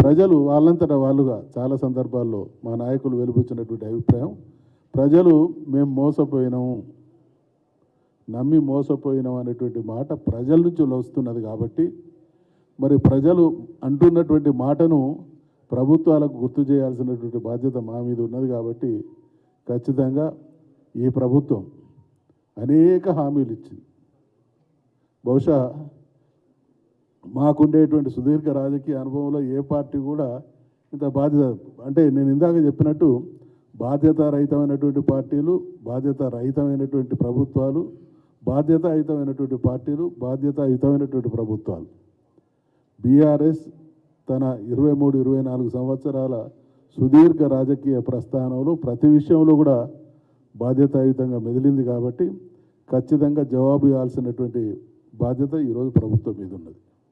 ప్రజలు వాళ్ళంతటా వాళ్ళుగా చాలా సందర్భాల్లో మా నాయకులు వెలిపించినటువంటి అభిప్రాయం ప్రజలు మేము మోసపోయినాము నమ్మి మోసపోయినాం అనేటువంటి మాట ప్రజల నుంచి వస్తున్నది కాబట్టి మరి ప్రజలు అంటున్నటువంటి మాటను ప్రభుత్వాలకు గుర్తు చేయాల్సినటువంటి బాధ్యత మా మీద ఉన్నది కాబట్టి ఖచ్చితంగా ఈ ప్రభుత్వం అనేక హామీలు ఇచ్చింది బహుశా మాకుండేటువంటి సుదీర్ఘ రాజకీయ అనుభవంలో ఏ పార్టీ కూడా ఇంత బాధ్యత అంటే నేను ఇందాక చెప్పినట్టు బాధ్యత రహితమైనటువంటి పార్టీలు బాధ్యత రహితమైనటువంటి ప్రభుత్వాలు బాధ్యతాయుతమైనటువంటి పార్టీలు బాధ్యతాయుతమైనటువంటి ప్రభుత్వాలు బీఆర్ఎస్ తన ఇరవై మూడు ఇరవై నాలుగు సంవత్సరాల సుదీర్ఘ రాజకీయ ప్రస్థానంలో ప్రతి విషయంలో కూడా బాధ్యతాయుతంగా మెదిలింది కాబట్టి ఖచ్చితంగా జవాబు ఇవ్వాల్సినటువంటి బాధ్యత ఈరోజు ప్రభుత్వం మీద ఉన్నది